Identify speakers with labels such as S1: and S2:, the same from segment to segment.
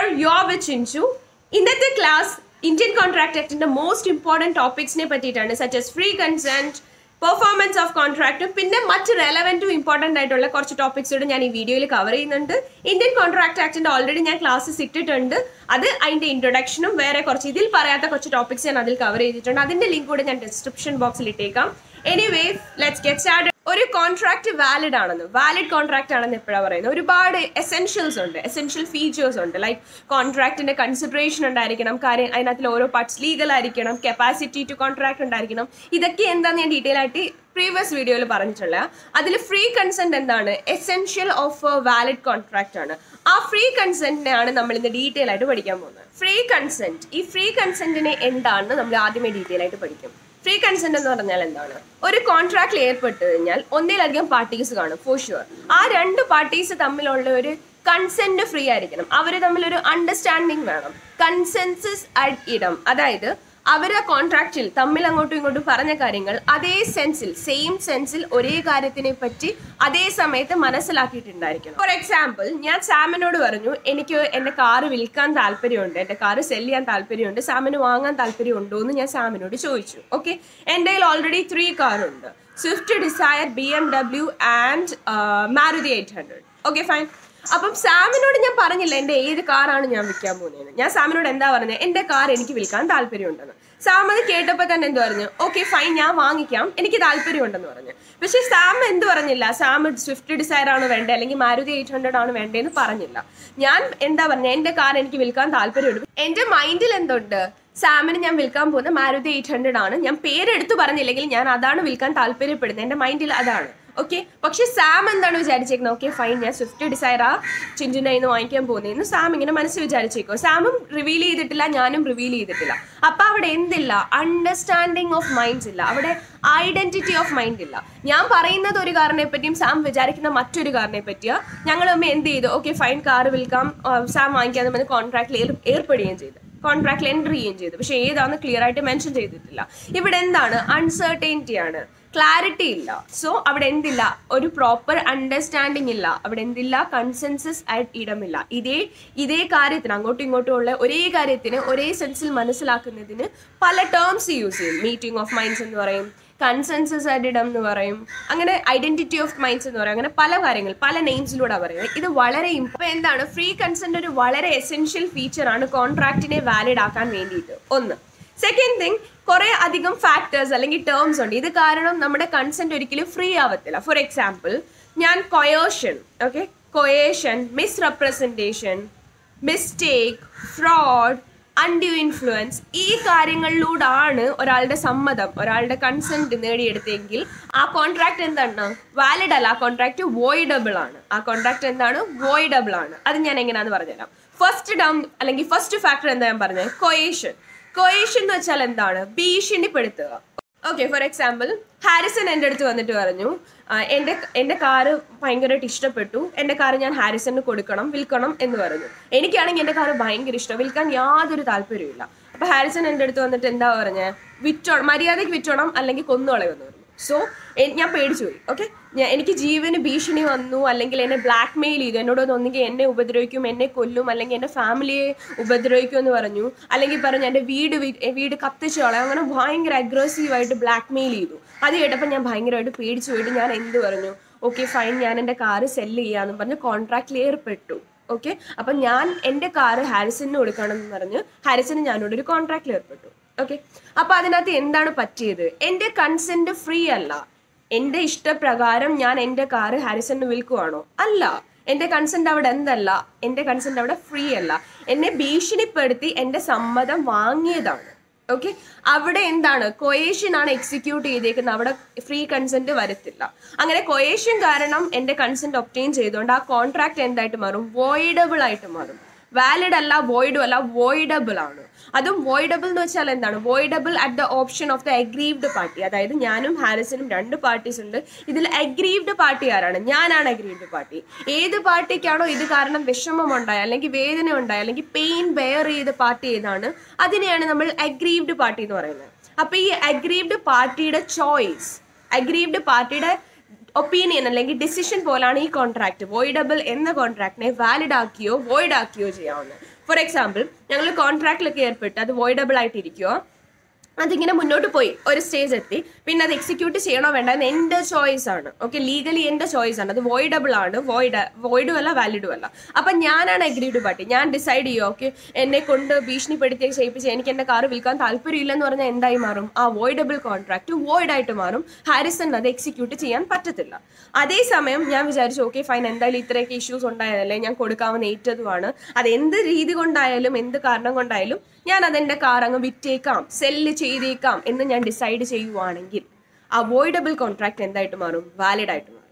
S1: Your which ഇൻഷു ഇന്നത്തെ class Indian contract ആക്ടിന്റെ മോസ്റ്റ് ഇമ്പോർട്ടൻറ്റ് ടോപ്പിക്സിനെ പറ്റിയിട്ടാണ് such as free consent performance of contract പിന്നെ മറ്റ് റെലവെന്റും ഇമ്പോർട്ടൻ്റ് ആയിട്ടുള്ള കുറച്ച് ടോപ്പിക്സ് കൂടെ ഞാൻ ഈ വീഡിയോയിൽ കവർ ചെയ്യുന്നുണ്ട് ഇന്ത്യൻ കോൺട്രാക്ട് ആക്ടിന്റെ ഓൾറെഡി ഞാൻ ക്ലാസ്സസ് ഇട്ടിട്ടുണ്ട് അത് അതിന്റെ ഇൻട്രൊഡക്ഷനും വേറെ കുറച്ച് ഇതിൽ പറയാത്ത കുറച്ച് ടോപ്പിക്സ് ഞാൻ അതിൽ കവർ ചെയ്തിട്ടുണ്ട് അതിന്റെ ലിങ്ക് കൂടെ ഞാൻ ഡിസ്ക്രിപ്ഷൻ ബോക്സിൽ ഇട്ടേക്കാം എനിവേ ലെറ്റ്സ് ഗെറ്റ് സ്റ്റാർട്ട് ഒരു കോൺട്രാക്ട് വാലിഡ് ആണെന്ന് വാലിഡ് കോൺട്രാക്ട് ആണെന്ന് എപ്പോഴാണ് പറയുന്നത് ഒരുപാട് എസെൻഷ്യൽസ് ഉണ്ട് എസെൻഷ്യൽ ഫീച്ചേഴ്സ് ഉണ്ട് ലൈക്ക് കോൺട്രാക്ടിന്റെ കൺസിഡറേഷൻ ഉണ്ടായിരിക്കണം കാര്യം അതിനകത്തിൽ ഓരോ പാർട്സ് ലീഗൽ ആയിരിക്കണം കപ്പാസിറ്റി ടു കോൺട്രാക്ട് ഉണ്ടായിരിക്കണം ഇതൊക്കെ എന്താന്ന് ഞാൻ ഡീറ്റെയിൽ ആയിട്ട് പ്രീവിയസ് വീഡിയോയിൽ പറഞ്ഞിട്ടുള്ള അതിൽ ഫ്രീ കൺസെന്റ് എന്താണ് എസെൻഷ്യൽ ഓഫ് വാലിഡ് കോൺട്രാക്ട് ആണ് ആ ഫ്രീ കൺസെന്റിനെയാണ് നമ്മൾ ഇന്ന് ഡീറ്റെയിൽ ആയിട്ട് പഠിക്കാൻ പോകുന്നത് ഫ്രീ കൺസെന്റ് ഈ ഫ്രീ കൺസെന്റിനെ എന്താണെന്ന് നമ്മൾ ആദ്യമേ ഡീറ്റെയിൽ ആയിട്ട് പഠിക്കും ഫ്രീ കൺസെന്റ് എന്ന് പറഞ്ഞാൽ എന്താണ് ഒരു കോൺട്രാക്റ്റിൽ ഏർപ്പെട്ട് കഴിഞ്ഞാൽ ഒന്നിലധികം പാർട്ടീസ് കാണും ഫോർ ഷുവർ ആ രണ്ട് പാർട്ടീസ് തമ്മിലുള്ള ഒരു കൺസെന്റ് ഫ്രീ ആയിരിക്കണം അവർ തമ്മിൽ ഒരു അണ്ടർസ്റ്റാൻഡിങ് വേണം കൺസെൻസസ് ഇടം അതായത് അവർ ആ കോൺട്രാക്റ്റിൽ തമ്മിൽ അങ്ങോട്ടും ഇങ്ങോട്ടും പറഞ്ഞ കാര്യങ്ങൾ അതേ സെൻസിൽ സെയിം സെൻസിൽ ഒരേ കാര്യത്തിനെ പറ്റി അതേ സമയത്ത് മനസ്സിലാക്കിയിട്ടുണ്ടായിരിക്കണം ഫോർ എക്സാമ്പിൾ ഞാൻ സാമിനോട് പറഞ്ഞു എനിക്ക് എൻ്റെ കാറ് വിൽക്കാൻ താല്പര്യമുണ്ട് എൻ്റെ കാറ് സെല് ചെയ്യാൻ താല്പര്യമുണ്ട് സാമിന് വാങ്ങാൻ താല്പര്യമുണ്ടോ എന്ന് ഞാൻ സാമിനോട് ചോദിച്ചു ഓക്കെ എൻ്റെ കയ്യിൽ ഓൾറെഡി ത്രീ കാറുണ്ട് Swift Dzire B M W and Maruti eight hundred okay fine അപ്പം സാമിനോട് ഞാൻ പറഞ്ഞില്ല എൻ്റെ ഏത് കാറാണ് ഞാൻ വിൽക്കാൻ പോകുന്നത് ഞാൻ സാമിനോട് എന്താ പറഞ്ഞത് എൻ്റെ കാർ എനിക്ക് വിൽക്കാൻ താല്പര്യമുണ്ടെന്ന് സാം അത് കേട്ടപ്പോൾ തന്നെ എന്ത് പറഞ്ഞു ഓക്കെ ഫൈൻ ഞാൻ വാങ്ങിക്കാം എനിക്ക് താല്പര്യമുണ്ടെന്ന് പറഞ്ഞു പക്ഷേ സാം എന്ത് പറഞ്ഞില്ല സാം സ്വിഫ്റ്റ് ഡിസയർ ആണ് വേണ്ടത് അല്ലെങ്കിൽ മാരുതി എയ്റ്റ് ഹൺഡ്രഡ് ആണ് വേണ്ടതെന്ന് പറഞ്ഞില്ല ഞാൻ എന്താ പറഞ്ഞത് എൻ്റെ കാർ എനിക്ക് വിൽക്കാൻ താല്പര്യമുണ്ട് എൻ്റെ മൈൻഡിൽ എന്തുണ്ട് സാമിന് ഞാൻ വിൽക്കാൻ പോകുന്ന മാരുതി എയ്റ്റ് ഹൺഡ്രഡ് ആണ് ഞാൻ പേരെടുത്ത് പറഞ്ഞില്ലെങ്കിൽ ഞാൻ അതാണ് വിൽക്കാൻ താല്പര്യപ്പെടുന്നത് എൻ്റെ മൈൻഡിൽ അതാണ് ഓക്കെ പക്ഷെ സാം എന്താണ് വിചാരിച്ചേക്കുന്നത് ഓക്കെ ഫൈൻ ഞാൻ സ്വിഫ്റ്റ് ഡിസൈറാ ചിഞ്ചുനയിന്ന് വാങ്ങിക്കാൻ പോകുന്നതെന്ന് സാം ഇങ്ങനെ മനസ്സിൽ വിചാരിച്ചേക്കോ സാമും റിവീൽ ചെയ്തിട്ടില്ല ഞാനും റിവീൽ ചെയ്തിട്ടില്ല അപ്പൊ അവിടെ എന്തില്ല അണ്ടർസ്റ്റാൻഡിങ് ഓഫ് മൈൻഡ്സ് ഇല്ല അവിടെ ഐഡന്റിറ്റി ഓഫ് മൈൻഡ് ഇല്ല ഞാൻ പറയുന്നത് ഒരു കാറിനെ പറ്റിയും സാം വിചാരിക്കുന്ന മറ്റൊരു കാറിനെ പറ്റിയാ ഞങ്ങൾ അമ്മ എന്ത് ചെയ്തു ഓക്കെ ഫൈൻ കാർ വിൽക്കാം സാം വാങ്ങിക്കാന്ന് പറഞ്ഞ് കോൺട്രാക്റ്റിൽ ഏർപ്പെടുകയും ചെയ്തു കോൺട്രാക്റ്റിൽ എൻട്രി ചെയ്യുകയും ചെയ്തു പക്ഷെ ഏതാന്ന് ക്ലിയർ ആയിട്ട് മെൻഷൻ ചെയ്തിട്ടില്ല ഇവിടെ എന്താണ് അൺസർട്ടൈനിറ്റി ആണ് ക്ലാരിറ്റി ഇല്ല സോ അവിടെ എന്തില്ല ഒരു പ്രോപ്പർ അണ്ടർസ്റ്റാൻഡിങ് ഇല്ല അവിടെ എന്തില്ല കൺസെൻസസ് ആയിട്ട് ഇടമില്ല ഇതേ ഇതേ കാര്യത്തിന് അങ്ങോട്ടും ഇങ്ങോട്ടും ഉള്ള ഒരേ കാര്യത്തിന് ഒരേ സെൻസിൽ മനസ്സിലാക്കുന്നതിന് പല ടേംസ് യൂസ് ചെയ്യും മീറ്റിംഗ് ഓഫ് മൈൻഡ്സ് എന്ന് പറയും കൺസെൻസസ് ആയിട്ട് എന്ന് പറയും അങ്ങനെ ഐഡന്റിറ്റി ഓഫ് മൈൻഡ്സ് എന്ന് പറയും അങ്ങനെ പല കാര്യങ്ങൾ പല നെയിംസിലൂടെ പറയുന്നത് ഇത് വളരെ ഇപ്പൊ എന്താണ് ഫ്രീ കൺസെന്റ് ഒരു വളരെ എസെൻഷ്യൽ ഫീച്ചർ ആണ് കോൺട്രാക്റ്റിനെ വാലിഡ് ആക്കാൻ വേണ്ടിയിട്ട് ഒന്ന് സെക്കൻഡ് തിങ് കുറെ അധികം ഫാക്ടേഴ്സ് അല്ലെങ്കിൽ ടേംസ് ഉണ്ട് ഇത് കാരണം നമ്മുടെ കൺസെന്റ് ഒരിക്കലും ഫ്രീ ആവത്തില്ല ഫോർ എക്സാമ്പിൾ ഞാൻ coercion okay coercion misrepresentation mistake fraud undue influence ഈ കാര്യങ്ങളിലൂടാണ് ഒരാളുടെ സമ്മതം ഒരാളുടെ കൺസെന്റ് നേടിയെടുത്തെങ്കിൽ ആ കോൺട്രാക്ട് എന്താണ് വാലിഡ് അല്ല ആ കോൺട്രാക്ട് വോയിഡബിൾ ആണ് ആ കോൺട്രാക്ട് എന്താണ് വോയിഡബിൾ ആണ് അത് ഞാൻ എങ്ങനെയാണെന്ന് പറഞ്ഞുതരാം ഫസ്റ്റ് ഡൗൺ അല്ലെങ്കിൽ ഫസ്റ്റ് ഫാക്ടർ എന്താ ഞാൻ പറഞ്ഞത് കൊയേഷൻ കൊയേഷൻ എന്ന് വെച്ചാൽ എന്താണ് ഭീഷണിപ്പെടുത്തുക ഓക്കെ ഫോർ എക്സാമ്പിൾ ഹാരിസൺ എൻ്റെ അടുത്ത് വന്നിട്ട് പറഞ്ഞു എൻ്റെ എൻ്റെ കാറ് ഭയങ്കരമായിട്ട് ഇഷ്ടപ്പെട്ടു എൻ്റെ കാറ് ഞാൻ ഹാരിസണിന് കൊടുക്കണം വിൽക്കണം എന്ന് പറഞ്ഞു എനിക്കാണെങ്കിൽ എൻ്റെ കാറ് ഭയങ്കര ഇഷ്ടം വിൽക്കാൻ യാതൊരു താല്പര്യമില്ല അപ്പോൾ ഹാരിസൺ എൻ്റെ അടുത്ത് വന്നിട്ട് എന്താ പറഞ്ഞത് വിറ്റോ മര്യാദയ്ക്ക് വിറ്റോണം അല്ലെങ്കിൽ കൊന്നുകളയുമെന്ന് പറഞ്ഞു സോ ഞാൻ പേടിച്ചു പോയി ഓക്കെ ഞാൻ എനിക്ക് ജീവന് ഭീഷണി വന്നു അല്ലെങ്കിൽ എന്നെ ബ്ലാക്ക് മെയിൽ ചെയ്തു എന്നോട് ഒന്നെങ്കിൽ എന്നെ ഉപദ്രവിക്കും എന്നെ കൊല്ലും അല്ലെങ്കിൽ എൻ്റെ ഫാമിലിയെ ഉപദ്രവിക്കും എന്ന് പറഞ്ഞു അല്ലെങ്കിൽ പറഞ്ഞു എൻ്റെ വീട് വീട് കത്തിച്ചു കളയാം അങ്ങനെ ഭയങ്കര അഗ്രസീവായിട്ട് ബ്ലാക്ക് മെയിൽ ചെയ്തു അത് കേട്ടപ്പോൾ ഞാൻ ഭയങ്കരമായിട്ട് പേടിച്ചു പോയിട്ട് ഞാൻ എന്ത് പറഞ്ഞു ഓക്കെ ഫൈൻ ഞാൻ എൻ്റെ കാറ് സെല്ല് ചെയ്യാമെന്ന് പറഞ്ഞ് കോൺട്രാക്റ്റിൽ ഏർപ്പെട്ടു ഓക്കെ അപ്പം ഞാൻ എൻ്റെ കാറ് ഹാരിസണിന് കൊടുക്കണമെന്ന് പറഞ്ഞ് ഹാരിസന് ഞാനോട് ഒരു കോൺട്രാക്റ്റിൽ ഏർപ്പെട്ടു ഓക്കെ അപ്പൊ അതിനകത്ത് എന്താണ് പറ്റിയത് എൻ്റെ കൺസെന്റ് ഫ്രീ അല്ല എൻ്റെ ഇഷ്ടപ്രകാരം ഞാൻ എൻ്റെ കാറ് ഹാരിസണിന് വിൽക്കുവാണോ അല്ല എൻ്റെ കൺസെന്റ് അവിടെ എന്തല്ല എൻ്റെ കൺസെന്റ് അവിടെ ഫ്രീ അല്ല എന്നെ ഭീഷണിപ്പെടുത്തി എൻ്റെ സമ്മതം വാങ്ങിയതാണ് ഓക്കെ അവിടെ എന്താണ് കൊയേഷൻ ആണ് എക്സിക്യൂട്ട് ചെയ്തേക്കുന്നത് അവിടെ ഫ്രീ കൺസെന്റ് വരത്തില്ല അങ്ങനെ കൊയേഷൻ കാരണം എൻ്റെ കൺസെന്റ് ഒപ്റ്റെയിൻ ചെയ്തുകൊണ്ട് ആ കോൺട്രാക്ട് എന്തായിട്ട് മാറും വോയിഡബിൾ ആയിട്ട് മാറും വാലിഡ് അല്ല വോയിഡും അല്ല വോയിഡബിൾ ആണ് അതും വോയിഡബിൾ എന്ന് വെച്ചാൽ എന്താണ് voidable at the option of the aggrieved party അതായത് ഞാനും ഹാരിസനും രണ്ട് പാർട്ടീസ് ഉണ്ട് ഇതിൽ അഗ്രീവ്ഡ് പാർട്ടി ആരാണ് ഞാനാണ് അഗ്രീവ്ഡ് പാർട്ടി ഏത് പാർട്ടിക്കാണോ ഇത് കാരണം വിഷമം ഉണ്ടായ അല്ലെങ്കിൽ വേദന ഉണ്ടായ അല്ലെങ്കിൽ പെയിൻ ബെയർ ചെയ്ത പാർട്ടി ഏതാണ് അതിനെയാണ് നമ്മൾ അഗ്രീവ്ഡ് പാർട്ടി എന്ന് പറയുന്നത് അപ്പൊ ഈ അഗ്രീവ്ഡ് പാർട്ടിയുടെ ചോയ്സ് അഗ്രീവ്ഡ് പാർട്ടിയുടെ ഒപ്പീനിയൻ അല്ലെങ്കിൽ ഡിസിഷൻ പോലാണ് ഈ കോൺട്രാക്ട് വോയിഡബിൾ എന്ന കോൺട്രാക്ടിനെ വാലിഡ് ആക്കിയോ വോയിഡ് ആക്കിയോ ചെയ്യാവുന്നത് ഫോർ എക്സാമ്പിൾ ഞങ്ങൾ കോൺട്രാക്റ്റിലൊക്കെ ഏർപ്പെട്ട് അത് വോയിഡബിൾ ആയിട്ടിരിക്കുമോ അതിങ്ങനെ മുന്നോട്ട് പോയി ഒരു സ്റ്റേജ് എത്തി പിന്നെ അത് എക്സിക്യൂട്ട് ചെയ്യണോ വേണ്ട എന്ന് എൻ്റെ ചോയ്സ് ആണ് ഓക്കെ ലീഗലി എൻ്റെ ചോയ്സ് ആണ് അത് വോയിഡബിൾ ആണ് വോയിഡ് വോയിഡും അല്ല വാലിഡും അല്ല അപ്പം ഞാനാണ് അഗ്രീഡ് പാർട്ടി ഞാൻ ഡിസൈഡ് ചെയ്യും ഓക്കെ എന്നെ കൊണ്ട് ഭീഷണിപ്പെടുത്തി ചെയ്യിപ്പിച്ച് എനിക്ക് എൻ്റെ കാറ് വിൽക്കാൻ താല്പര്യമില്ലെന്ന് പറഞ്ഞാൽ എന്തായി മാറും ആ വോയിഡബിൾ കോൺട്രാക്ട് വോയിഡ് ആയിട്ട് മാറും ഹാരിസൺ അത് എക്സിക്യൂട്ട് ചെയ്യാൻ പറ്റത്തില്ല അതേസമയം ഞാൻ വിചാരിച്ചു ഓക്കെ ഫൈൻ എന്തായാലും ഇത്രയൊക്കെ ഇഷ്യൂസ് ഉണ്ടായതല്ലേ ഞാൻ കൊടുക്കാവുന്ന ഏറ്റതുമാണ് അത് എന്ത് രീതി കൊണ്ടായാലും എന്ത് കാരണം കൊണ്ടായാലും ഞാൻ അതെൻ്റെ കാർ അങ്ങ് വിറ്റേക്കാം സെല്ല് ചെയ്തേക്കാം എന്ന് ഞാൻ ഡിസൈഡ് ചെയ്യുവാണെങ്കിൽ അവോയ്ഡബിൾ കോൺട്രാക്ട് എന്തായിട്ട് മാറും വാലിഡ് ആയിട്ട് മാറും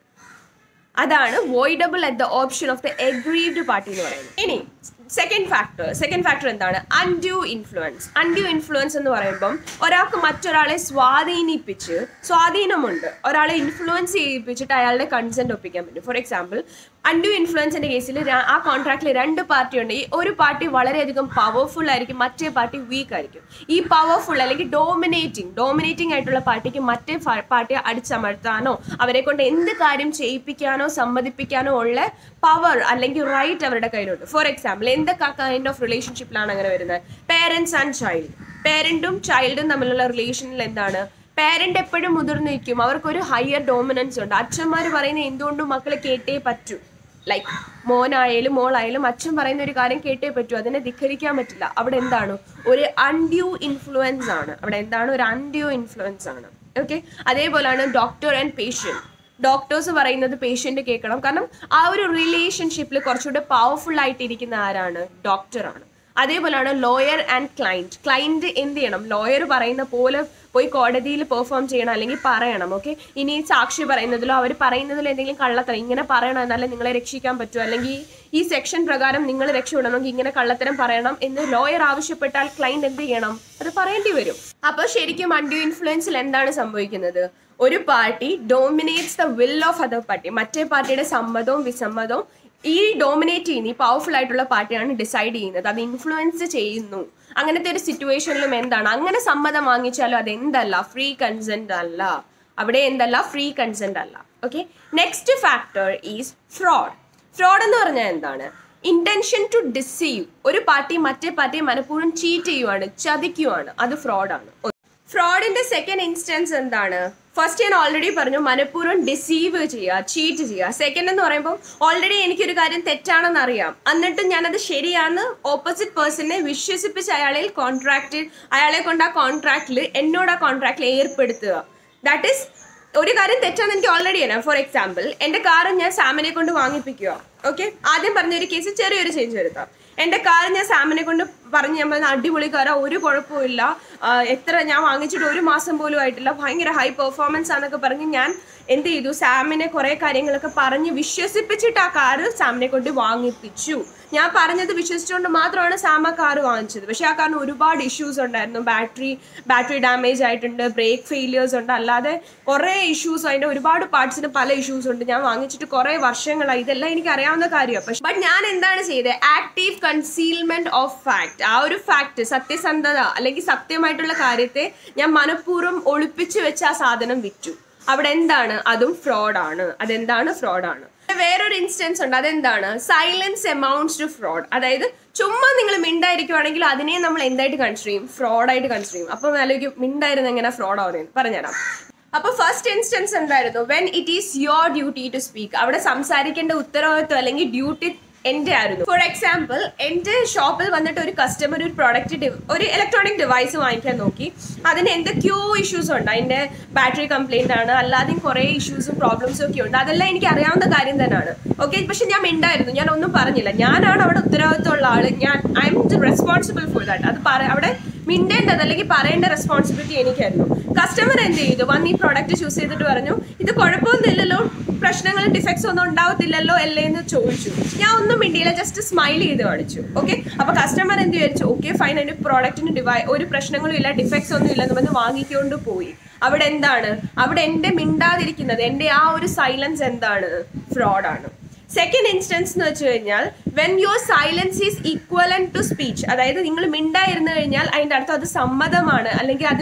S1: അതാണ് voidable at the option of the aggrieved party എന്ന് പറയുന്നത് ഇനി സെക്കൻഡ് ഫാക്ടർ സെക്കൻഡ് ഫാക്ടർ എന്താണ് അൺഡ്യൂ ഇൻഫ്ലുവൻസ് അൺഡ്യൂ ഇൻഫ്ലുവൻസ് എന്ന് പറയുമ്പം ഒരാൾക്ക് മറ്റൊരാളെ സ്വാധീനിപ്പിച്ച് സ്വാധീനമുണ്ട് ഒരാളെ ഇൻഫ്ലുവൻസ് ചെയ്യിപ്പിച്ചിട്ട് അയാളുടെ കൺസെന്റ് ഒപ്പിക്കാൻ പറ്റും ഫോർ എക്സാമ്പിൾ അൺഡ്യൂ ഇൻഫ്ലുവൻസിന്റെ കേസിൽ ആ കോൺട്രാക്റ്റിൽ രണ്ട് പാർട്ടി ഉണ്ട് ഈ ഒരു പാർട്ടി വളരെയധികം പവർഫുൾ ആയിരിക്കും മറ്റേ പാർട്ടി വീക്ക് ആയിരിക്കും ഈ പവർഫുൾ അല്ലെങ്കിൽ ഡോമിനേറ്റിംഗ് ഡോമിനേറ്റിംഗ് ആയിട്ടുള്ള പാർട്ടിക്ക് മറ്റേ പാർട്ടിയെ അടിച്ചമർത്താനോ അവരെ കൊണ്ട് എന്ത് കാര്യം ചെയ്യിപ്പിക്കാനോ സമ്മതിപ്പിക്കാനോ ഉള്ള പവർ അല്ലെങ്കിൽ റൈറ്റ് അവരുടെ കയ്യിലുണ്ട് ഫോർ എക്സാമ്പിൾ എന്തൊക്കെ കൈൻഡ് ഓഫ് റിലേഷൻഷിപ്പിലാണ് അങ്ങനെ വരുന്നത് പേരൻസ് ആൻഡ് ചൈൽഡ് പേരൻറ്റും ചൈൽഡും തമ്മിലുള്ള റിലേഷനിൽ എന്താണ് പേരന്റ് എപ്പോഴും മുതിർന്നിരിക്കും അവർക്കൊരു ഹയർ ഡോമിനൻസ് ഉണ്ട് അച്ഛന്മാർ പറയുന്ന എന്തുകൊണ്ടും മക്കളെ കേട്ടേ പറ്റൂ ലൈക്ക് മോനായാലും മോളായാലും അച്ഛൻ പറയുന്ന ഒരു കാര്യം കേട്ടേ പറ്റൂ അതിനെ ധിഖരിക്കാൻ പറ്റില്ല അവിടെ എന്താണ് ഒരു അൺഡ്യൂ ഇൻഫ്ലുവൻസ് ആണ് അവിടെ എന്താണ് ഒരു അൺഡ്യൂ ഇൻഫ്ലുവൻസ് ആണ് ഓക്കെ അതേപോലെയാണ് ഡോക്ടർ ആൻഡ് പേഷ്യൻറ്റ് ഡോക്ടേഴ്സ് പറയുന്നത് പേഷ്യൻ്റ് കേൾക്കണം കാരണം ആ ഒരു റിലേഷൻഷിപ്പിൽ കുറച്ചുകൂടെ പവർഫുൾ ആയിട്ടിരിക്കുന്ന ആരാണ് ഡോക്ടറാണ് അതേപോലെയാണ് ലോയർ ആൻഡ് ക്ലൈൻറ്റ് ക്ലൈൻറ്റ് എന്ത് ചെയ്യണം ലോയർ പറയുന്ന പോലെ പോയി കോടതിയിൽ പെർഫോം ചെയ്യണം അല്ലെങ്കിൽ പറയണം ഓക്കെ ഇനി സാക്ഷി പറയുന്നതിലോ അവർ പറയുന്നതിലോ എന്തെങ്കിലും കള്ളത്തരം ഇങ്ങനെ പറയണം എന്നാലേ നിങ്ങളെ രക്ഷിക്കാൻ പറ്റൂ അല്ലെങ്കിൽ ഈ സെക്ഷൻ പ്രകാരം നിങ്ങൾ രക്ഷപ്പെടണമെങ്കിൽ ഇങ്ങനെ കള്ളത്തരം പറയണം എന്ന് ലോയർ ആവശ്യപ്പെട്ടാൽ ക്ലൈൻറ്റ് എന്ത് ചെയ്യണം അത് പറയേണ്ടി വരും അപ്പോൾ ശരിക്കും അൺഡ്യൂ ഇൻഫ്ലുവൻസിൽ എന്താണ് സംഭവിക്കുന്നത് ഒരു party dominates the will of other party മറ്റേ പാർട്ടിയുടെ സമ്മതവും വിസമ്മതവും ഈ ഡോമിനേറ്റ് ചെയ്യുന്ന ഈ പവർഫുൾ ആയിട്ടുള്ള പാർട്ടിയാണ് ഡിസൈഡ് ചെയ്യുന്നത് അത് ഇൻഫ്ലുവൻസ് ചെയ്യുന്നു അങ്ങനത്തെ ഒരു സിറ്റുവേഷനിലും എന്താണ് അങ്ങനെ സമ്മതം വാങ്ങിച്ചാലും അത് എന്തല്ല ഫ്രീ കൺസെന്റ് അല്ല അവിടെ എന്തല്ല ഫ്രീ കൺസെന്റ് അല്ല okay next factor is fraud fraud എന്ന് പറഞ്ഞാൽ എന്താണ് ഇന്റൻഷൻ ടു ഡിസീവ് ഒരു പാർട്ടി മറ്റേ പാർട്ടിയെ മനഃപൂർവ്വം ചീറ്റ് ചെയ്യുവാണ് ചതിക്കുവാണ് അത് ഫ്രോഡാണ് ഫ്രോഡിന്റെ സെക്കൻഡ് ഇൻസ്റ്റൻസ് എന്താണ് ഫസ്റ്റ് ഞാൻ ഓൾറെഡി പറഞ്ഞു മനഃപൂർവ്വം ഡിസീവ് ചെയ്യുക ചീറ്റ് ചെയ്യുക സെക്കൻഡ് എന്ന് പറയുമ്പോൾ ഓൾറെഡി എനിക്കൊരു കാര്യം തെറ്റാണെന്ന് അറിയാം എന്നിട്ടും ഞാനത് ശരിയാണെന്ന് ഓപ്പോസിറ്റ് പേഴ്സണെ വിശ്വസിപ്പിച്ച് അയാളിൽ കോൺട്രാക്റ്റ് അയാളെ കൊണ്ട് ആ കോൺട്രാക്റ്റിൽ എന്നോട് ആ കോൺട്രാക്റ്റിൽ ഏർപ്പെടുത്തുക ദാറ്റ് ഈസ് ഒരു കാര്യം തെറ്റാന്ന് എനിക്ക് ഓൾറെഡി അറിയാം ഫോർ എക്സാമ്പിൾ എൻ്റെ കാർ ഞാൻ സാമിനെ കൊണ്ട് വാങ്ങിപ്പിക്കുക ഓക്കെ ആദ്യം പറഞ്ഞ ഒരു കേസ് ചെറിയൊരു ചേഞ്ച് വരുത്താം എൻ്റെ കാർ ഞാൻ സാമിനെ കൊണ്ട് പറഞ്ഞ് ഞാൻ പറഞ്ഞ അടിപൊളി കാര ഒരു കുഴപ്പമില്ല ആ, എത്ര ഞാൻ വാങ്ങിച്ചിട്ട് ഒരു മാസം പോലും ആയിട്ടില്ല ഭയങ്കര ഹൈ പെർഫോമൻസ് ആണെന്നൊക്കെ പറഞ്ഞ് ഞാൻ എന്ത് ചെയ്തു സാമിനെ കുറേ കാര്യങ്ങളൊക്കെ പറഞ്ഞ് വിശ്വസിപ്പിച്ചിട്ട് ആ കാറ് സാമിനെ കൊണ്ട് വാങ്ങിപ്പിച്ചു ഞാൻ പറഞ്ഞത് വിശ്വസിച്ചുകൊണ്ട് മാത്രമാണ് സാം ആ കാറ് വാങ്ങിച്ചത് പക്ഷേ ആ കാറിന് ഒരുപാട് ഇഷ്യൂസ് ഉണ്ടായിരുന്നു ബാറ്ററി ബാറ്ററി ഡാമേജ് ആയിട്ടുണ്ട് ബ്രേക്ക് ഫെയിലിയേഴ്സ് ഉണ്ട് അല്ലാതെ കുറേ ഇഷ്യൂസ് അതിൻ്റെ ഒരുപാട് പാർട്സിന് പല ഇഷ്യൂസ് ഉണ്ട് ഞാൻ വാങ്ങിച്ചിട്ട് കുറേ വർഷങ്ങളായി ഇതെല്ലാം എനിക്ക് അറിയാവുന്ന കാര്യമാണ് പക്ഷെ ബട്ട് ഞാൻ എന്താണ് ചെയ്തത് ആക്റ്റീവ് കൺസീൽമെന്റ് ഓഫ് ഫാക്ട് ആ ഒരു ഫാക്ട് സത്യസന്ധത അല്ലെങ്കിൽ സത്യമായിട്ടുള്ള കാര്യത്തെ ഞാൻ മനഃപൂർവ്വം ഒളിപ്പിച്ചു വെച്ച ആ സാധനം വിറ്റു അവിടെ എന്താണ് അതും ഫ്രോഡാണ് അതെന്താണ് ഫ്രോഡാണ് വേറൊരു ഇൻസ്റ്റൻസ് ഉണ്ട് അതെന്താണ് സൈലൻസ് എമൗണ്ട്സ് ടു ഫ്രോഡ് അതായത് ചുമ്മാ നിങ്ങൾ മിണ്ടായിരിക്കുവാണെങ്കിൽ അതിനെ നമ്മൾ എന്തായിട്ട് കൺസിഡർ ചെയ്യും ഫ്രോഡായിട്ട് കൺസിഡർ ചെയ്യും അപ്പം ആലോചിക്കും മിണ്ടായിരുന്ന എങ്ങനെ ഫ്രോഡ് ആവുന്നത് പറഞ്ഞുതരാം അപ്പൊ ഫസ്റ്റ് ഇൻസ്റ്റൻസ് എന്തായിരുന്നു when it is your duty to speak അവിടെ സംസാരിക്കേണ്ട ഉത്തരവാദിത്വം അല്ലെങ്കിൽ ഡ്യൂട്ടി എൻ്റെ ആയിരുന്നു ഫോർ എക്സാമ്പിൾ എൻ്റെ ഷോപ്പിൽ വന്നിട്ട് ഒരു കസ്റ്റമർ ഒരു പ്രോഡക്റ്റ് ഒരു ഇലക്ട്രോണിക് ഡിവൈസ് വാങ്ങിക്കാൻ നോക്കി അതിന് എന്തൊക്കെയോ ഇഷ്യൂസ് ഉണ്ട് അതിൻ്റെ ബാറ്ററി കംപ്ലൈൻ്റ് ആണ് അല്ലാതെയും കുറേ ഇഷ്യൂസും പ്രോബ്ലംസും ഒക്കെ ഉണ്ട് അതെല്ലാം എനിക്ക് അറിയാവുന്ന കാര്യം തന്നെയാണ് ഓക്കെ പക്ഷെ ഞാൻ മിണ്ടായിരുന്നു ഞാൻ ഒന്നും പറഞ്ഞില്ല ഞാനാണ് അവിടെ ഉത്തരവാദിത്തമുള്ള ആള് ഞാൻ I'm responsible for that അത് പറ അവിടെ മിണ്ടേണ്ടത് അല്ലെങ്കിൽ പറയേണ്ട റെസ്പോൺസിബിലിറ്റി എനിക്കായിരുന്നു കസ്റ്റമർ എന്ത് ചെയ്തു വന്ന് ഈ പ്രോഡക്റ്റ് ചൂസ് ചെയ്തിട്ട് പറഞ്ഞു ഇത് കുഴപ്പമൊന്നുമില്ലല്ലോ പ്രശ്നങ്ങളും ഡിഫക്ട്സ് ഒന്നും ഉണ്ടാവത്തില്ലല്ലോ അല്ലേ എന്ന് ചോദിച്ചു ഞാൻ ഒന്നും മിണ്ടിയില്ല ജസ്റ്റ് സ്മൈൽ ചെയ്ത് കാണിച്ചു ഓക്കെ അപ്പൊ കസ്റ്റമർ എന്ത് വിചാരിച്ചു ഓക്കെ ഫൈൻ അതിന്റെ പ്രോഡക്റ്റിന് ഡിവൈ ഒരു പ്രശ്നങ്ങളും ഇല്ല ഡിഫക്ട്സ് ഒന്നും ഇല്ല എന്ന് പറഞ്ഞ് വാങ്ങിക്കൊണ്ട് പോയി അവിടെ എന്താണ് അവിടെ എൻ്റെ മിണ്ടാതിരിക്കുന്നത് എൻ്റെ ആ ഒരു സൈലൻസ് എന്താണ് ഫ്രോഡാണ് സെക്കൻഡ് ഇൻസ്റ്റൻസ് എന്ന് വെച്ച് കഴിഞ്ഞാൽ when your silence is equivalent to speech അതായത് നിങ്ങൾ മിണ്ടായിരുന്നു കഴിഞ്ഞാൽ അതിൻ്റെ അർത്ഥം അത് സമ്മതമാണ് അല്ലെങ്കിൽ അതിൻ്റെ ഉത്-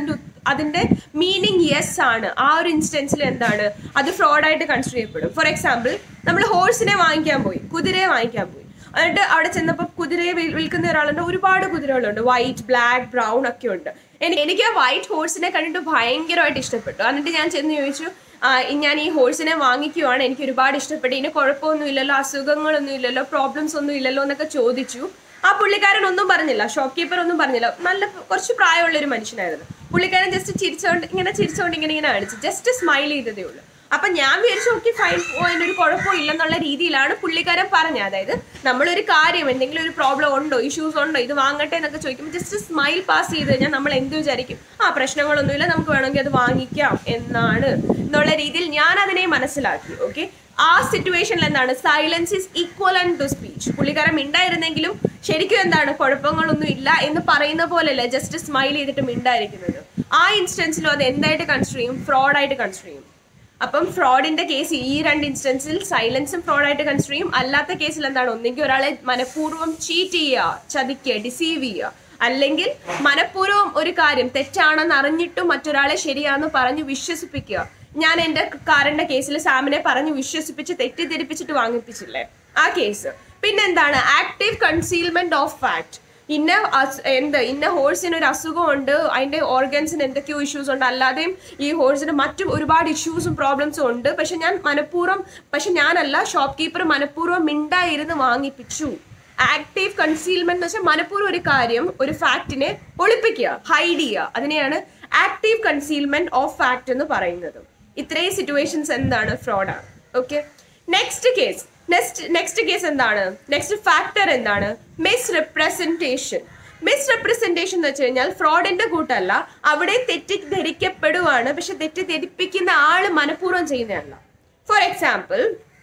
S1: അതിന്റെ മീനിങ് യെസ് ആണ് ആ ഒരു ഇൻസ്റ്റൻസിൽ എന്താണ് അത് ഫ്രോഡായിട്ട് കൺസിഡർ ചെയ്യപ്പെടും ഫോർ എക്സാമ്പിൾ നമ്മൾ ഹോഴ്സിനെ വാങ്ങിക്കാൻ പോയി കുതിരയെ വാങ്ങിക്കാൻ പോയി എന്നിട്ട് അവിടെ ചെന്നപ്പോൾ കുതിരയെ വിൽ- വിൽക്കുന്ന ഒരാളുണ്ട് ഒരുപാട് കുതിരകളുണ്ട് വൈറ്റ് ബ്ലാക്ക് ബ്രൗൺ ഒക്കെ ഉണ്ട് എനി- എനിക്ക് ആ വൈറ്റ് ഹോഴ്സിനെ കണ്ടിട്ട് ഭയങ്കരമായിട്ട് ഇഷ്ടപ്പെട്ടു എന്നിട്ട് ഞാൻ ചെന്ന് ചോദിച്ചു "ആ, ഞാൻ ഈ ഹോഴ്സിനെ വാങ്ങിക്കുവാണ് എനിക്ക് ഒരുപാട് ഇഷ്ടപ്പെട്ടു ഇതിന് കുഴപ്പമൊന്നും ഇല്ലല്ലോ അസുഖങ്ങളൊന്നും ഇല്ലല്ലോ പ്രോബ്ലംസ് ഒന്നും ഇല്ലല്ലോ എന്നൊക്കെ ചോദിച്ചു ആ പുള്ളിക്കാരൻ ഒന്നും പറഞ്ഞില്ല ഷോപ്പ് കീപ്പർ ഒന്നും പറഞ്ഞില്ല നല്ല കുറച്ച് പ്രായമുള്ള ഒരു മനുഷ്യനായിരുന്നു പുള്ളിക്കാരൻ ജസ്റ്റ് ചിരിച്ചോണ്ട് ഇങ്ങനെ ചിരിച്ചോണ്ട് ഇങ്ങനെ ഇങ്ങനെ കാണിച്ചു ജസ്റ്റ് സ്മൈൽ ചെയ്തതേ ഉള്ളൂ അപ്പൊ ഞാൻ വിചാരിച്ചു ഓക്കെ ഫൈൻ ഓ അതിനൊരു കുഴപ്പവും ഇല്ലെന്നുള്ള രീതിയിലാണ് പുള്ളിക്കാരൻ പറഞ്ഞത് അതായത് നമ്മളൊരു കാര്യം എന്തെങ്കിലും ഒരു പ്രോബ്ലം ഉണ്ടോ ഇഷ്യൂസ് ഉണ്ടോ ഇത് വാങ്ങട്ടെ എന്നൊക്കെ ചോദിക്കുമ്പോൾ ജസ്റ്റ് സ്മൈൽ പാസ് ചെയ്ത് കഴിഞ്ഞാൽ നമ്മൾ എന്ത് വിചാരിക്കും ആ പ്രശ്നങ്ങളൊന്നുമില്ല നമുക്ക് വേണമെങ്കിൽ അത് വാങ്ങിക്കാം എന്നാണ് എന്നുള്ള രീതിയിൽ ഞാൻ അതിനെ മനസ്സിലാക്കി ഓക്കെ ആ സിറ്റുവേഷനിൽ എന്താണ് silence is equal and to speech പുള്ളിക്കാരൻ മിണ്ടായിരുന്നെങ്കിലും ശരിക്കും എന്താണ് കുഴപ്പങ്ങളൊന്നും ഇല്ല എന്ന് പറയുന്ന പോലെയല്ല ജസ്റ്റ് സ്മൈൽ ചെയ്തിട്ട് മിണ്ടായിരിക്കുന്നത് ആ ഇൻസ്റ്റൻസിലും അത് എന്തായിട്ട് കൺസിഡർ ചെയ്യും ഫ്രോഡായിട്ട് കൺസിഡർ ചെയ്യും അപ്പം ഫ്രോഡിന്റെ കേസ് ഈ രണ്ട് ഇൻസ്റ്റൻസിൽ സൈലൻസും ഫ്രോഡായിട്ട് കൺസിഡർ ചെയ്യും അല്ലാത്ത കേസിൽ എന്താണ് ഒന്നെങ്കിൽ ഒരാളെ മനഃപൂർവ്വം ചീറ്റ് ചെയ്യുക ചതിക്കുക ഡിസീവ് ചെയ്യുക അല്ലെങ്കിൽ മനഃപൂർവ്വം ഒരു കാര്യം തെറ്റാണെന്ന് അറിഞ്ഞിട്ടും മറ്റൊരാളെ ശരിയാണെന്ന് പറഞ്ഞു വിശ്വസിപ്പിക്കുക ഞാൻ എന്റെ കാറിന്റെ കേസിൽ സാമിനെ പറഞ്ഞു വിശ്വസിപ്പിച്ച് തെറ്റിദ്ധരിപ്പിച്ചിട്ട് വാങ്ങിപ്പിച്ചില്ലേ ആ കേസ് പിന്നെന്താണ് ആക്റ്റീവ് കൺസീൽമെന്റ് ഓഫ് ഫാക്ട് ഇന്ന അസ്- എന്ത് ഇന്ന ഹോഴ്സിന് ഒരു അസുഖമുണ്ട് അതിന്റെ ഓർഗൻസിന് എന്തൊക്കെയോ ഇഷ്യൂസ് ഉണ്ട് അല്ലാതെയും ഈ ഹോഴ്സിന് മറ്റും ഒരുപാട് ഇഷ്യൂസും പ്രോബ്ലംസും ഉണ്ട് പക്ഷെ ഞാൻ മനഃപൂർവ്വം പക്ഷെ ഞാനല്ല ഷോപ്പ് കീപ്പർ മനഃപൂർവ്വം മിണ്ടായിരുന്ന് വാങ്ങിപ്പിച്ചു ആക്റ്റീവ് കൺസീൽമെന്റ് എന്ന് വെച്ചാൽ മനഃപൂർവ്വം ഒരു കാര്യം ഒരു ഫാക്റ്റിനെ ഒളിപ്പിക്കുക ഹൈഡ് ചെയ്യുക അതിനെയാണ് ആക്റ്റീവ് കൺസീൽമെന്റ് ഓഫ് ഫാക്ട് എന്ന് പറയുന്നത് ഇത്രയും സിറ്റുവേഷൻസ് എന്താണ് ഫ്രോഡാണ് okay next case next next case എന്താണ് നെക്സ്റ്റ് ഫാക്ടർ എന്താണ് മിസ് റെപ്രസെന്റേഷൻ മിസ് റെപ്രസെന്റേഷൻ എന്ന് വെച്ച് കഴിഞ്ഞാൽ ഫ്രോഡിന്റെ കൂട്ടല്ല അവിടെ തെറ്റിദ്ധരിക്കപ്പെടുവാണ് പക്ഷെ തെറ്റിദ്ധരിപ്പിക്കുന്ന ആള് മനഃപൂർവ്വം ചെയ്യുന്നതല്ല ഫോർ എക്സാമ്പിൾ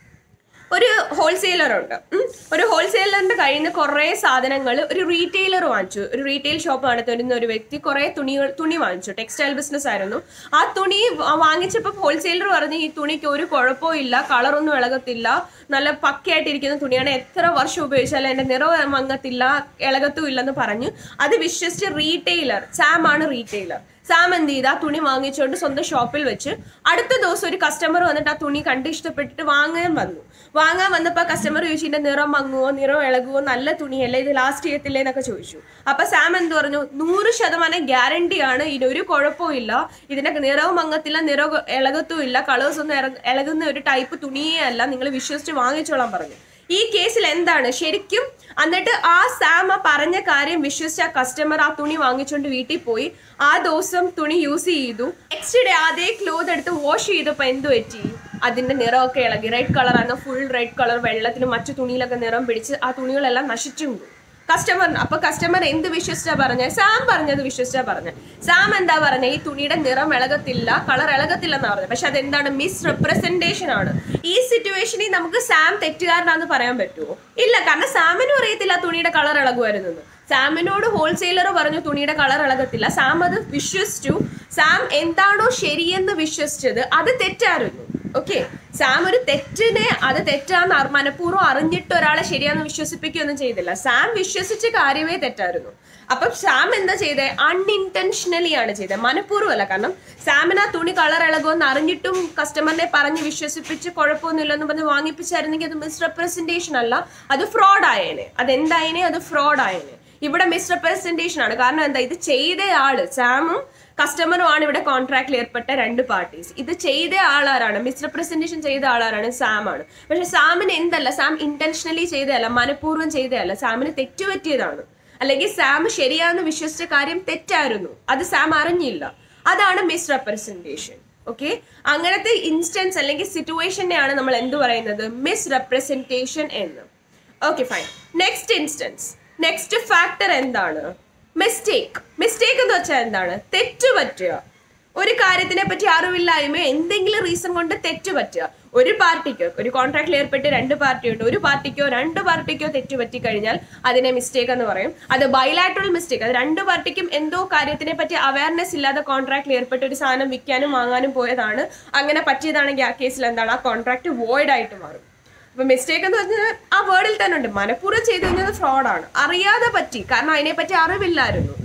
S1: ഒരു ഹോൾസെയിലർ ഉണ്ട് ഉം. ഒരു ഹോൾസെയിലറിന്റെ കയ്യിൽ നിന്ന് കുറേ സാധനങ്ങൾ ഒരു റീറ്റെയിലർ വാങ്ങിച്ചു ഒരു റീറ്റെയിൽ ഷോപ്പ് നടത്തുന്ന ഒരു വ്യക്തി കുറേ തുണികൾ തുണി വാങ്ങിച്ചു ടെക്സ്റ്റൈൽ ബിസിനസ് ആയിരുന്നു ആ തുണി വ- വാങ്ങിച്ചപ്പോൾ ഹോൾസെയിലർ പറഞ്ഞു ഈ തുണിക്ക് ഒരു കുഴപ്പവും ഇല്ല കളറൊന്നും ഇളകത്തില്ല നല്ല പക്കയായിട്ടിരിക്കുന്ന തുണിയാണ് എത്ര വർഷം ഉപയോഗിച്ചാലും എൻ്റെ നിറം മങ്ങത്തില്ല ഇളകത്തും ഇല്ലെന്ന് പറഞ്ഞു അത് വിശ്വസിച്ച് റീറ്റെയിലർ സാം ആണ് റീറ്റെയിലർ സാം എന്ത് ചെയ്ത് ആ തുണി വാങ്ങിച്ചുകൊണ്ട് സ്വന്തം ഷോപ്പിൽ വെച്ച് അടുത്ത ദിവസം ഒരു കസ്റ്റമർ വന്നിട്ട് ആ തുണി കണ്ട് ഇഷ്ടപ്പെട്ടിട്ട് വാങ്ങാൻ വന്നു വാങ്ങാൻ വന്നപ്പോൾ കസ്റ്റമർ ചോദിച്ചു ഇതിന്റെ നിറം മങ്ങുവോ നിറം ഇളകുവോ നല്ല തുണിയല്ലേ ഇത് ലാസ്റ്റ് ചെയ്യത്തില്ലേ എന്നൊക്കെ ചോദിച്ചു അപ്പൊ സാം എന്ത് പറഞ്ഞു നൂറ് ശതമാനം ഗ്യാരണ്ടി ആണ് ഇതിനൊരു കുഴപ്പവും ഇല്ല ഇതിന്റെ നിറവും മങ്ങത്തില്ല നിറം ഇളകത്തും ഇല്ല കളേഴ്സ് ഒന്നും ഇറ- ഇളകുന്ന ഒരു ടൈപ്പ് തുണിയേ അല്ല നിങ്ങൾ വിശ്വസിച്ച് വാങ്ങിച്ചോളാൻ പറഞ്ഞു ഈ കേസിൽ എന്താണ് ശരിക്കും എന്നിട്ട് ആ സാം ആ പറഞ്ഞ കാര്യം വിശ്വസിച്ച ആ കസ്റ്റമർ ആ തുണി വാങ്ങിച്ചുകൊണ്ട് വീട്ടിൽ പോയി ആ ദിവസം തുണി യൂസ് ചെയ്തു നെക്സ്റ്റ് ഡേ അതേ ക്ലോത്ത് എടുത്ത് വാഷ് ചെയ്തപ്പോൾ എന്ത് പറ്റി അതിന്റെ നിറമൊക്കെ ഇളകി റെഡ് കളർ ആയിരുന്നു ഫുൾ റെഡ് കളർ വെള്ളത്തിനും മറ്റു തുണിയിലൊക്കെ നിറം പിടിച്ച് ആ തുണികളെല്ലാം നശിച്ചും പോയി കസ്റ്റമറിന് അപ്പൊ കസ്റ്റമർ എന്ത് വിശ്വസിച്ചാ പറഞ്ഞ സാം പറഞ്ഞത് വിശ്വസിച്ചാ പറഞ്ഞ സാം എന്താ പറഞ്ഞ ഈ തുണിയുടെ നിറം ഇളകത്തില്ല കളർ ഇളകത്തില്ല എന്നാ പറഞ്ഞത് പക്ഷെ അതെന്താണ് മിസ് റെപ്രസെന്റേഷൻ ആണ് ഈ സിറ്റുവേഷനിൽ നമുക്ക് സാം തെറ്റുകാരനാന്ന് പറയാൻ പറ്റുമോ ഇല്ല കാരണം സാമിനും അറിയത്തില്ല ആ തുണിയുടെ കളർ ഇളകുമായിരുന്നെന്ന് സാമിനോട് ഹോൾസെയിലർ പറഞ്ഞു തുണിയുടെ കളർ ഇളകത്തില്ല സാം അത് വിശ്വസിച്ചു സാം എന്താണോ ശരിയെന്ന് വിശ്വസിച്ചത് അത് തെറ്റായിരുന്നു ഓക്കെ സാം ഒരു തെറ്റിനെ അത് തെറ്റാന്ന് അറി- മനഃപൂർവ്വം അറിഞ്ഞിട്ട് ഒരാളെ ശരിയാന്ന് വിശ്വസിപ്പിക്കുകയൊന്നും ചെയ്തില്ല സാം വിശ്വസിച്ച കാര്യമേ തെറ്റായിരുന്നു അപ്പം സാം എന്താ ചെയ്തത് അൺഇൻറ്റൻഷനലി ആണ് ചെയ്തത് മനഃപൂർവ്വം അല്ല കാരണം സാമിന് ആ തുണി കളർ ഇളകുമെന്ന് അറിഞ്ഞിട്ടും കസ്റ്റമറിനെ പറഞ്ഞ് വിശ്വസിപ്പിച്ച് കുഴപ്പമൊന്നുമില്ലെന്ന് പറഞ്ഞ് വാങ്ങിപ്പിച്ചായിരുന്നെങ്കിൽ അത് മിസ്റെപ്രസെന്റേഷൻ അല്ല അത് ഫ്രോഡ് ആയേനെ അതെന്തായേനെ അത് ഫ്രോഡ് ആയേനെ ഇവിടെ മിസ്റെപ്രസെന്റേഷൻ ആണ് കാരണം എന്താ ഇത് ചെയ്ത ആള് സാമും കസ്റ്റമറും ആണ് ഇവിടെ കോൺട്രാക്റ്റിൽ ഏർപ്പെട്ട രണ്ട് പാർട്ടീസ് ഇത് ചെയ്ത ആളാരാണ് മിസ്റെപ്രസെന്റേഷൻ ചെയ്ത ആളാരാണ് സാം ആണ് പക്ഷെ സാമിന് എന്തല്ല സാം ഇന്റൻഷനലി ചെയ്തതല്ല മനഃപൂർവ്വം ചെയ്തതല്ല സാമിന് തെറ്റുപറ്റിയതാണ് അല്ലെങ്കിൽ സാം ശരിയാണെന്ന് വിശ്വസിച്ച കാര്യം തെറ്റായിരുന്നു അത് സാം അറിഞ്ഞില്ല അതാണ് മിസ്റെപ്രസെന്റേഷൻ ഓക്കെ അങ്ങനത്തെ ഇൻസ്റ്റൻസ് അല്ലെങ്കിൽ സിറ്റുവേഷനെയാണ് നമ്മൾ എന്ത് പറയുന്നത് മിസ്റെപ്രസെന്റേഷൻ എന്ന് okay fine next instance next factor എന്താണ് മിസ്റ്റേക്ക് മിസ്റ്റേക്ക് എന്ന് വെച്ചാൽ എന്താണ് തെറ്റ് പറ്റുക ഒരു കാര്യത്തിനെ പറ്റി അറിവില്ലായ്മ എന്തെങ്കിലും റീസൺ കൊണ്ട് തെറ്റ് പറ്റുക ഒരു പാർട്ടിക്കോ ഒരു കോൺട്രാക്റ്റിൽ ഏർപ്പെട്ട് രണ്ട് പാർട്ടിയുണ്ട് ഒരു പാർട്ടിക്കോ രണ്ട് പാർട്ടിക്കോ തെറ്റ് പറ്റി കഴിഞ്ഞാൽ അതിനെ മിസ്റ്റേക്ക് എന്ന് പറയും അത് ബൈലാറ്ററൽ മിസ്റ്റേക്ക് അത് രണ്ട് പാർട്ടിക്കും എന്തോ കാര്യത്തിനെ പറ്റി അവയർനെസ് ഇല്ലാതെ കോൺട്രാക്റ്റിൽ ഏർപ്പെട്ട് ഒരു സാധനം വിൽക്കാനും വാങ്ങാനും പോയതാണ് അങ്ങനെ പറ്റിയതാണെങ്കിൽ ആ കേസിൽ എന്താണ് ആ കോൺട്രാക്ട് വോയിഡ് ആയിട്ട് മാറും അപ്പൊ മിസ്റ്റേക്ക് എന്ന് പറഞ്ഞാൽ ആ വേർഡിൽ തന്നെ ഉണ്ട് മനഃപൂർവ്വം ചെയ്തു കഴിഞ്ഞാൽ ഫ്രോഡാണ് അറിയാതെ പറ്റി കാരണം അതിനെപ്പറ്റി അറിവില്ലായിരുന്നു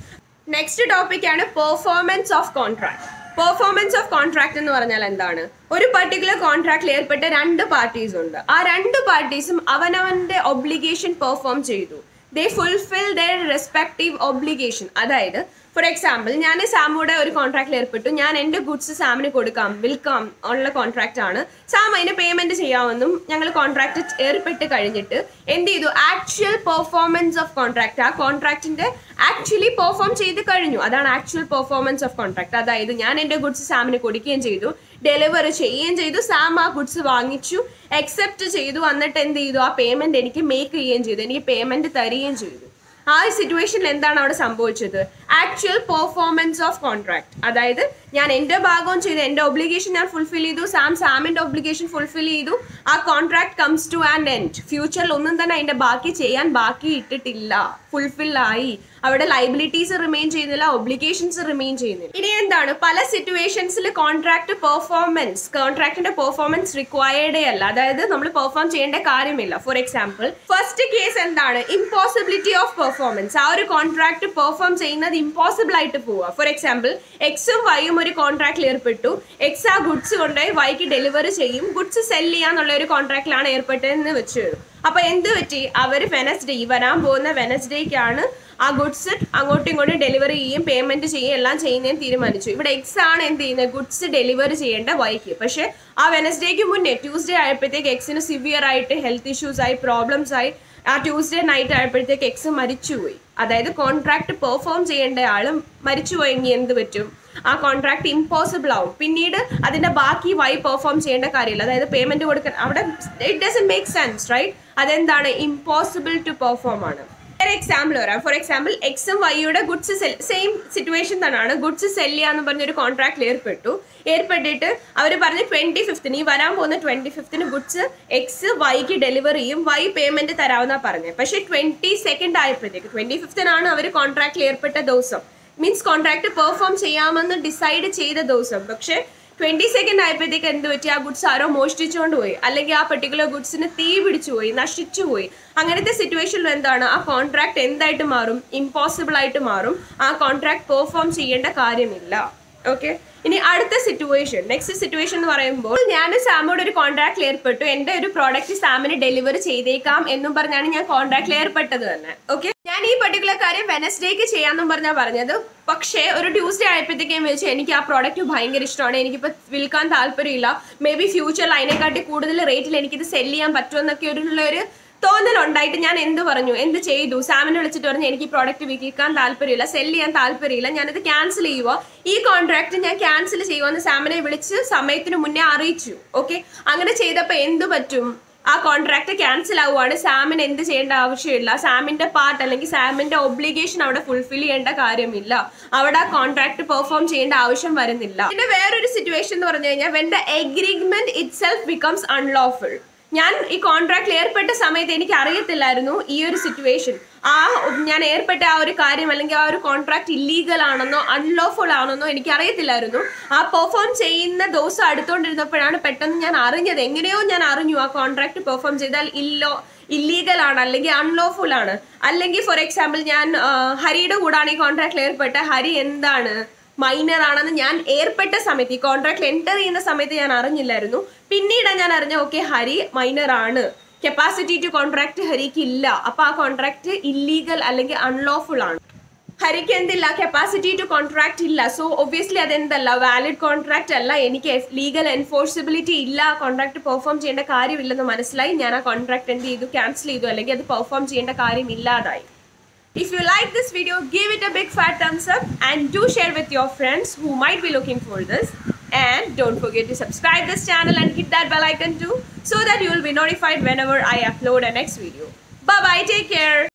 S1: നെക്സ്റ്റ് ടോപ്പിക് ആണ് performance of contract performance of contract എന്ന് പറഞ്ഞാൽ എന്താണ് ഒരു പർട്ടിക്കുലർ കോൺട്രാക്റ്റിൽ ഏർപ്പെട്ട രണ്ട് പാർട്ടീസ് ഉണ്ട് ആ രണ്ട് പാർട്ടീസും അവനവന്റെ ഒബ്ലിഗേഷൻ പെർഫോം ചെയ്തു they fulfil their respective obligation അതായത് ഫോർ എക്സാമ്പിൾ ഞാൻ സാമോടെ ഒരു കോൺട്രാക്റ്റിൽ ഏർപ്പെട്ടു ഞാൻ എൻ്റെ ഗുഡ്സ് സാമിന് കൊടുക്കാം വിൽക്കാം ഉള്ള കോൺട്രാക്റ്റ് ആണ് സാം അതിന് പേയ്മെന്റ് ചെയ്യാമെന്നും ഞങ്ങൾ കോൺട്രാക്ട് ഏർപ്പെട്ട് കഴിഞ്ഞിട്ട് എന്ത് ചെയ്തു ആക്ച്വൽ പെർഫോമൻസ് ഓഫ് കോൺട്രാക്ട് ആ കോൺട്രാക്റ്റിന്റെ ആക്ച്വലി പെർഫോം ചെയ്ത് കഴിഞ്ഞു അതാണ് ആക്ച്വൽ പെർഫോമൻസ് ഓഫ് കോൺട്രാക്ട് അതായത് ഞാൻ എൻ്റെ ഗുഡ്സ് സാമിന് കൊടുക്കുകയും ചെയ്തു ഡെലിവറി ചെയ്യുകയും ചെയ്തു സാം ആ ഗുഡ്സ് വാങ്ങിച്ചു അക്സെപ്റ്റ് ചെയ്തു എന്നിട്ട് എന്ത് ചെയ്തു ആ പേയ്മെന്റ് എനിക്ക് മേക്ക് ചെയ്യുകയും ചെയ്തു എനിക്ക് പേയ്മെന്റ് തരികയും ചെയ്തു ആ സിറ്റുവേഷനിൽ എന്താണ് അവിടെ സംഭവിച്ചത് ആക്ച്വൽ പെർഫോമൻസ് ഓഫ് കോൺട്രാക്ട് അതായത് ഞാൻ എൻ്റെ ഭാഗവും ചെയ്തു എൻ്റെ ഒബ്ലിഗേഷൻ ഞാൻ ഫുൾഫിൽ ചെയ്തു സാം സാമിൻ്റെ ഒബ്ലിഗേഷൻ ഫുൾഫിൽ ചെയ്തു ആ contract comes to and end ഫ്യൂച്ചറിൽ ഒന്നും തന്നെ അതിൻ്റെ ബാക്കി ചെയ്യാൻ ബാക്കി ഇട്ടിട്ടില്ല ഫുൾഫിൽ ആയി അവിടെ ലൈബിലിറ്റീസ് റിമെയിൻ ചെയ്യുന്നില്ല ഒബ്ലിഗേഷൻസ് റിമെയിൻ ചെയ്യുന്നില്ല ഇനി എന്താണ് പല സിറ്റുവേഷൻസിൽ കോൺട്രാക്ട് പെർഫോമൻസ് കോൺട്രാക്ടിന്റെ പെർഫോമൻസ് റിക്വയർഡേ അല്ല അതായത് നമ്മൾ പെർഫോം ചെയ്യേണ്ട കാര്യമില്ല ഫോർ എക്സാമ്പിൾ ഫസ്റ്റ് കേസ് എന്താണ് ഇമ്പോസിബിലിറ്റി ഓഫ് പെർഫോമൻസ് ആ ഒരു കോൺട്രാക്ട് പെർഫോം ചെയ്യുന്നത് ഇമ്പോസിബിൾ ആയിട്ട് പോവുക ഫോർ എക്സാമ്പിൾ എക്സും വൈയും ഒരു കോൺട്രാക്റ്റിൽ ഏർപ്പെട്ടു എക്സ് ആ ഗുഡ്സ് കൊണ്ടുപോയി വൈക്ക് ഡെലിവറി ചെയ്യും ഗുഡ്സ് സെല് ചെയ്യാന്നുള്ള ഒരു കോൺട്രാക്റ്റിലാണ് ഏർപ്പെട്ടതെന്ന് വെച്ചു അപ്പൊ എന്ത് പറ്റി അവർ വെനസ്ഡേ വരാൻ പോകുന്ന വെനസ്ഡേക്കാണ് ആ ഗുഡ്സ് അങ്ങോട്ടും ഇങ്ങോട്ടും ഡെലിവറി ചെയ്യും പേയ്മെന്റ് ചെയ്യും എല്ലാം ചെയ്യുന്നതിന് തീരുമാനിച്ചു ഇവിടെ എക്സ് ആണ് എന്ത് ചെയ്യുന്നത് ഗുഡ്സ് ഡെലിവറി ചെയ്യേണ്ട വൈക്ക് പക്ഷെ ആ വെനസ്ഡേക്ക് മുന്നേ ട്യൂസ്ഡേ ആയപ്പോഴത്തേക്ക് എക്സിന് സിവിയർ ആയിട്ട് ഹെൽത്ത് ഇഷ്യൂസ് ആയി പ്രോബ്ലംസ് ആയി ആ ട്യൂസ്ഡേ നൈറ്റ് ആയപ്പോഴത്തേക്ക് എക്സ് മരിച്ചുപോയി അതായത് കോൺട്രാക്ട് പെർഫോം ചെയ്യേണ്ട ആളും മരിച്ചുപോയെങ്കിൽ എന്ത് പറ്റും ആ കോൺട്രാക്ട് ഇമ്പോസിബിൾ ആവും പിന്നീട് അതിന്റെ ബാക്കി വൈ പെർഫോം ചെയ്യേണ്ട കാര്യമില്ല അതായത് പേയ്മെന്റ് കൊടുക്കാൻ അവിടെ it doesn't make sense right അതെന്താണ് ഇമ്പോസിബിൾ ടു പെർഫോം ആണ് വേറെ എക്സാമ്പിൾ വരാം ഫോർ എക്സാമ്പിൾ എക്സും വൈയുടെ ഗുഡ്സ് സെൽ സെയിം സിറ്റുവേഷൻ തന്നെയാണ് ഗുഡ്സ് സെല് ചെയ്യാന്ന് പറഞ്ഞൊരു കോൺട്രാക്റ്റിൽ ഏർപ്പെട്ടു ഏർപ്പെട്ടിട്ട് അവർ പറഞ്ഞ് ട്വന്റി ഫിഫ്ത്തിന് ഈ വരാൻ പോകുന്ന ട്വന്റി ഫിഫ്ത്തിന് ഗുഡ്സ് എക്സ് വൈക്ക് ഡെലിവറി ചെയ്യും വൈ പേയ്മെന്റ് തരാമെന്നാ പറഞ്ഞത് പക്ഷേ ട്വന്റി സെക്കൻഡ് ആയപ്പോഴത്തേക്ക് ട്വന്റി ഫിഫ്തിനാണ് അവർ കോൺട്രാക്റ്റിൽ ഏർപ്പെട്ട ദിവസം മീൻസ് കോൺട്രാക്ട് പെർഫോം ചെയ്യാമെന്ന് ഡിസൈഡ് ചെയ്ത ദിവസം പക്ഷേ ട്വന്റി സെക്കൻഡ് ആയപ്പോഴത്തേക്ക് എന്ത് പറ്റി ആ ഗുഡ്സ് ആരോ മോഷ്ടിച്ചുകൊണ്ട് പോയി അല്ലെങ്കിൽ ആ പെർട്ടിക്കുലർ ഗുഡ്സിന് തീ പിടിച്ചു പോയി നശിച്ചു പോയി അങ്ങനത്തെ സിറ്റുവേഷനിൽ എന്താണ് ആ കോൺട്രാക്ട് എന്തായിട്ട് മാറും ഇമ്പോസിബിൾ ആയിട്ട് മാറും ആ കോൺട്രാക്ട് പെർഫോം ചെയ്യേണ്ട കാര്യമില്ല ഓക്കെ ഇനി അടുത്ത സിറ്റുവേഷൻ നെക്സ്റ്റ് സിറ്റുവേഷൻ എന്ന് പറയുമ്പോൾ ഞാൻ സാമോട് ഒരു കോൺട്രാക്റ്റിൽ ഏർപ്പെട്ടു എൻ്റെ ഒരു പ്രോഡക്റ്റ് സാമിന് ഡെലിവറി ചെയ്തേക്കാം എന്നും പറഞ്ഞാണ് ഞാൻ കോൺട്രാക്റ്റിൽ ഏർപ്പെട്ടത് തന്നെ ഓക്കെ ഞാൻ ഈ പർട്ടിക്കുലർ കാര്യം വെനസ്ഡേക്ക് ചെയ്യാമെന്നും പറഞ്ഞാൽ പറഞ്ഞത് പക്ഷേ ഒരു ട്യൂസ്ഡേ ആയപ്പോഴത്തേക്കും വെച്ച് എനിക്ക് ആ പ്രോഡക്റ്റ് ഭയങ്കര ഇഷ്ടമാണ് എനിക്കിപ്പോൾ വിൽക്കാൻ താല്പര്യമില്ല മേ ബി ഫ്യൂച്ചറിൽ അതിനെക്കാട്ടി കൂടുതൽ റേറ്റിൽ എനിക്കിത് സെല് ചെയ്യാൻ പറ്റുമെന്നൊക്കെ ഒരു ഒരു തോന്നലുണ്ടായിട്ട് ഞാൻ എന്ത് പറഞ്ഞു എന്ത് ചെയ്തു സാമിനെ വിളിച്ചിട്ട് പറഞ്ഞു എനിക്ക് ഈ പ്രോഡക്റ്റ് വിൽക്കാൻ താല്പര്യമില്ല സെല് ചെയ്യാൻ താല്പര്യമില്ല ഞാനത് ക്യാൻസൽ ചെയ്യുക ഈ കോൺട്രാക്ട് ഞാൻ ക്യാൻസൽ ചെയ്യുമെന്ന് സാമിനെ വിളിച്ച് സമയത്തിന് മുന്നേ അറിയിച്ചു ഓക്കെ അങ്ങനെ ചെയ്തപ്പോൾ എന്ത് പറ്റും ആ കോൺട്രാക്ട് ക്യാൻസൽ ആവുകയാണ് സാമിന് എന്ത് ചെയ്യേണ്ട ആവശ്യമില്ല സാമിന്റെ പാർട്ട് അല്ലെങ്കിൽ സാമിന്റെ ഒബ്ലിഗേഷൻ അവിടെ ഫുൾഫിൽ ചെയ്യേണ്ട കാര്യമില്ല അവിടെ ആ കോൺട്രാക്ട് പെർഫോം ചെയ്യേണ്ട ആവശ്യം വരുന്നില്ല പിന്നെ വേറൊരു സിറ്റുവേഷൻ എന്ന് പറഞ്ഞു കഴിഞ്ഞാൽ when the agreement itself becomes unlawful ഞാൻ ഈ കോൺട്രാക്റ്റിൽ ഏർപ്പെട്ട സമയത്ത് എനിക്ക് അറിയത്തില്ലായിരുന്നു ഈ ഒരു സിറ്റുവേഷൻ ആ ഞാൻ ഏർപ്പെട്ട ആ ഒരു കാര്യം അല്ലെങ്കിൽ ആ ഒരു കോൺട്രാക്ട് ഇല്ലീഗൽ ആണെന്നോ അൺലോഫുൾ ആണെന്നോ എനിക്ക് അറിയത്തില്ലായിരുന്നു ആ പെർഫോം ചെയ്യുന്ന ദിവസം അടുത്തോണ്ടിരുന്നപ്പോഴാണ് പെട്ടെന്ന് ഞാൻ അറിഞ്ഞത് എങ്ങനെയോ ഞാൻ അറിഞ്ഞു ആ കോൺട്രാക്ട് പെർഫോം ചെയ്താൽ ഇല്ലോ ഇല്ലീഗൽ ആണ് അല്ലെങ്കിൽ അൺലോഫുൾ ആണ് അല്ലെങ്കിൽ ഫോർ എക്സാമ്പിൾ ഞാൻ ആ, ഹരിയുടെ കൂടാണ് ഈ കോൺട്രാക്റ്റിൽ ഏർപ്പെട്ട ഹരി എന്താണ് മൈനർ ആണെന്ന് ഞാൻ ഏർപ്പെട്ട സമയത്ത് ഈ കോൺട്രാക്റ്റിൽ എൻ്റർ ചെയ്യുന്ന സമയത്ത് ഞാൻ അറിഞ്ഞില്ലായിരുന്നു പിന്നീടാണ് ഞാൻ അറിഞ്ഞ ഓക്കെ ഹരി മൈനർ ആണ് കപ്പാസിറ്റി ടു കോൺട്രാക്ട് ഹരിക്ക് ഇല്ല അപ്പൊ ആ കോൺട്രാക്ട് ഇല്ലീഗൽ അല്ലെങ്കിൽ അൺലോഫുൾ ആണ് ഹരിക്ക് എന്തില്ല കപ്പാസിറ്റി ടു കോൺട്രാക്ട് ഇല്ല സോ ഒബ്വിയസ്ലി അതെന്തല്ല വാലിഡ് കോൺട്രാക്ട് അല്ല എനിക്ക് ലീഗൽ എൻഫോഴ്സിബിലിറ്റി ഇല്ല കോൺട്രാക്ട് പെർഫോം ചെയ്യേണ്ട കാര്യമില്ലെന്ന് മനസ്സിലായി ഞാൻ ആ കോൺട്രാക്ട് എന്ത് ചെയ്തു ക്യാൻസൽ ചെയ്തു അല്ലെങ്കിൽ അത് പെർഫോം ചെയ്യേണ്ട കാര്യം ഇല്ലാതായി If you like this video, give it a big fat thumbs up and do share with your friends who might be looking for this. And don't forget to subscribe this channel and hit that bell icon too so that you will be notified whenever I upload a next video. Bye bye, take care.